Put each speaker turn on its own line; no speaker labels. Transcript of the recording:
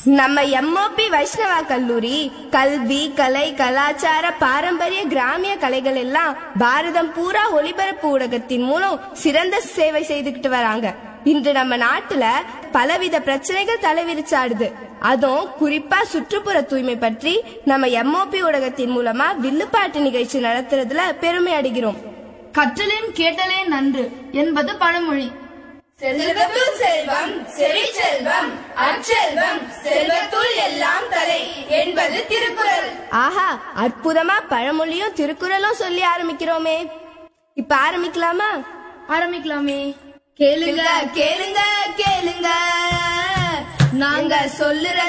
நம்ம எம்ஓபி வைஷ்ணவா கல்லூரி கல்வி கலை கலாச்சார பாரம்பரிய கிராமிய கலைகள் எல்லாம் பாரதம் பூரா ஒளிபரப்பு ஊடகத்தின் மூலம் சிறந்த சேவை செய்துகிட்டு வராங்க இன்று நம்ம நாட்டுல பலவித பிரச்சனைகள் தலைவிரிச்சாடுது அதுவும் குறிப்பா சுற்றுப்புற தூய்மை பற்றி நம்ம எம்ஓபி ஊடகத்தின் மூலமா வில்லுப்பாட்டு நிகழ்ச்சி நடத்துறதுல பெருமை அடைகிறோம்
கற்றலின் கேட்டலே நன்று என்பது பழமொழி
செல்வத்துள் செல்வம் செவி செல்வம் அச்செல்வம் செல்வத்துள் எல்லாம் தலை என்பது திருக்குறள் ஆஹா அற்புதமா பழமொழியும் திருக்குறளும் சொல்லி ஆரம்பிக்கிறோமே இப்ப ஆரம்பிக்கலாமா
ஆரம்பிக்கலாமே
கேளுங்க கேளுங்க கேளுங்க நாங்க சொல்லுற